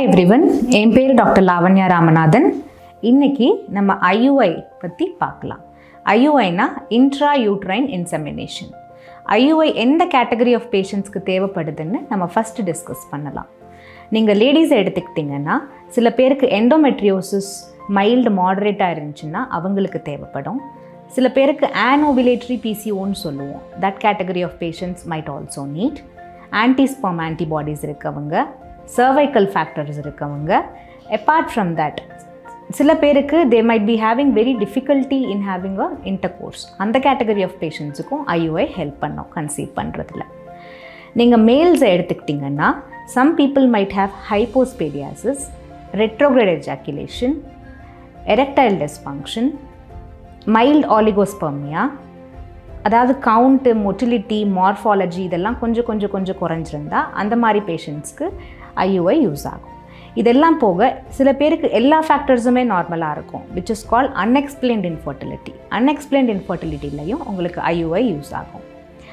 everyone என் பேர் doctor Lavanya Ramanathan இன்னைக்கு நம்ம ஐயுஐ பற்றி பார்க்கலாம் ஐயுஐனா இன்ட்ரா யூட்ரைன் இன்செமினேஷன் ஐயுஐ எந்த கேட்டகரி ஆஃப் பேஷண்ட்ஸ்க்கு தேவைப்படுதுன்னு நம்ம ஃபஸ்ட்டு டிஸ்கஸ் பண்ணலாம் நீங்கள் லேடிஸை எடுத்துக்கிட்டிங்கன்னா சில பேருக்கு எண்டோமெட்ரியோசிஸ் மைல்டு மாடரேட்டாக இருந்துச்சுன்னா அவங்களுக்கு தேவைப்படும் சில பேருக்கு ஆனோவிலேட்ரி பிசிஓன்னு சொல்லுவோம் that category of patients might also need antisperm antibodies இருக்கவங்க சர்வைக்கல் ஃபேக்டர்ஸ் இருக்கவங்க அப்பார்ட் ஃப்ரம் தட் சில பேருக்கு they might be having very difficulty in having a intercourse அந்த கேட்டகரி ஆஃப் பேஷண்ட்ஸுக்கும் ஐயுஐ ஹெல்ப் பண்ணோம் கன்சீவ் பண்ணுறதுல நீங்கள் மேல்ஸை எடுத்துக்கிட்டிங்கன்னா some people might have hypospadiasis retrograde ejaculation erectile dysfunction mild oligospermia அதாவது கவுண்ட்டு மொட்டிலிட்டி மார்ஃபாலஜி இதெல்லாம் கொஞ்சம் கொஞ்சம் கொஞ்சம் குறைஞ்சிருந்தா அந்த மாதிரி பேஷண்ட்ஸ்க்கு ஐயுஐ யூஸ் ஆகும் இதெல்லாம் போக சில பேருக்கு எல்லா ஃபேக்டர்ஸுமே நார்மலாக இருக்கும் which is call unexplained infertility unexplained இன்ஃபர்டிலிட்டிலையும் உங்களுக்கு ஐயுஐ யூஸ் ஆகும்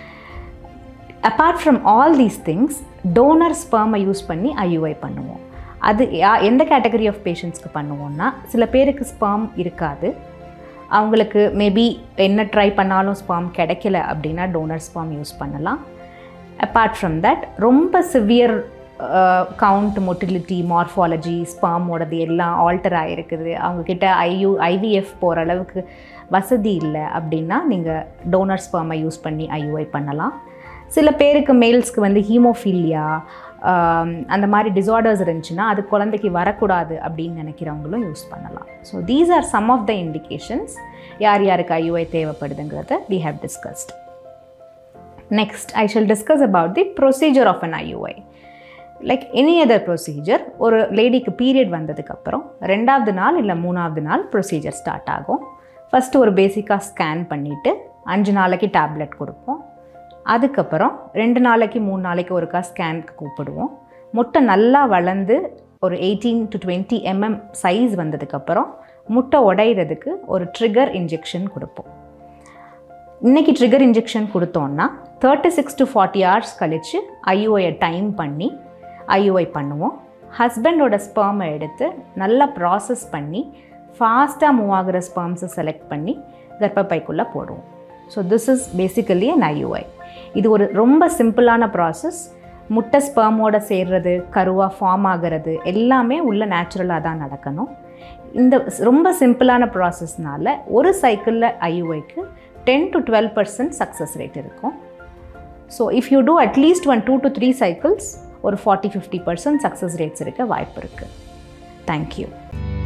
apart from all these things donor ஸ்பெர்மை யூஸ் பண்ணி ஐயுஐ பண்ணுவோம் அது யா- எந்த கேட்டகரி ஆஃப் பேஷண்ட்ஸ்க்கு பண்ணுவோம்னா சில பேருக்கு ஸ்பெர்ம் இருக்காது அவங்களுக்கு மேபி என்ன ட்ரை பண்ணாலும் ஸ்பாம் கிடைக்கல அப்படின்னா டோனர் ஸ்பாம் யூஸ் பண்ணலாம் அப்பார்ட் ஃப்ரம் தட் ரொம்ப சிவியர் கவுண்ட் மொட்டிலிட்டி மார்ஃபாலஜி ஸ்பாமோடது எல்லாம் ஆல்டர் ஆகிருக்குது அவங்கக்கிட்ட ஐயு ஐவிஎஃப் போகிற அளவுக்கு வசதி இல்லை அப்படின்னா நீங்கள் டோனர் ஸ்பாமை யூஸ் பண்ணி ஐயுஐ பண்ணலாம் சில பேருக்கு மேல்ஸ்க்கு வந்து ஹீமோஃபீலியா அந்த மாதிரி டிசார்டர்ஸ் இருந்துச்சுன்னா அது குழந்தைக்கு வரக்கூடாது அப்படின்னு நினைக்கிறவங்களும் யூஸ் பண்ணலாம் so these are some of the indications யார் யாருக்கு ஐயுஐ தேவைப்படுதுங்கிறத we have discussed next I shall discuss about the procedure of an IUI like any other procedure ஒரு லேடிக்கு பீரியட் வந்ததுக்கப்புறம் ரெண்டாவது நாள் இல்லை மூணாவது நாள் ப்ரொசீஜர் ஸ்டார்ட் ஆகும் ஃபஸ்ட்டு ஒரு பேசிக்காக ஸ்கேன் பண்ணிவிட்டு அஞ்சு நாளைக்கு டேப்லெட் கொடுப்போம் அதுக்கப்புறம் ரெண்டு நாளைக்கு மூணு நாளைக்கு ஒருக்கா ஸ்கேனுக்கு கூப்பிடுவோம் முட்டை நல்லா வளர்ந்து ஒரு eighteen to twenty mm size வந்ததுக்கப்புறம் முட்டை உடையிறதுக்கு ஒரு ட்ரிகர் இன்ஜெக்ஷன் கொடுப்போம் இன்னைக்கு ட்ரிகர் இன்ஜெக்ஷன் கொடுத்தோன்னா thirty six to forty hours கழித்து ஐயுஐயை டைம் பண்ணி ஐயுஐ பண்ணுவோம் ஹஸ்பண்டோட ஸ்பெர்மை எடுத்து நல்லா ப்ராசஸ் பண்ணி ஃபாஸ்ட்டாக மூவ் ஆகிற ஸ்பெர்ம்ஸை செலக்ட் பண்ணி கர்ப்பப்பைக்குள்ளே போடுவோம் so this is basically an IUI இது ஒரு ரொம்ப சிம்பிளான ப்ராசஸ் முட்டை ஸ்பெர்மோட சேர்றது கருவாக ஃபார்ம் ஆகிறது எல்லாமே உள்ள நேச்சுரலாக தான் நடக்கணும் இந்த ரொம்ப சிம்பிளான ப்ராசஸ்னால ஒரு சைக்கிளில் ஐயுஐக்கு ten to twelve percent success rate இருக்கும் so if you do at least one two to three cycles ஒரு forty fifty percent success rates இருக்க வாய்ப்பு இருக்குது தேங்க்யூ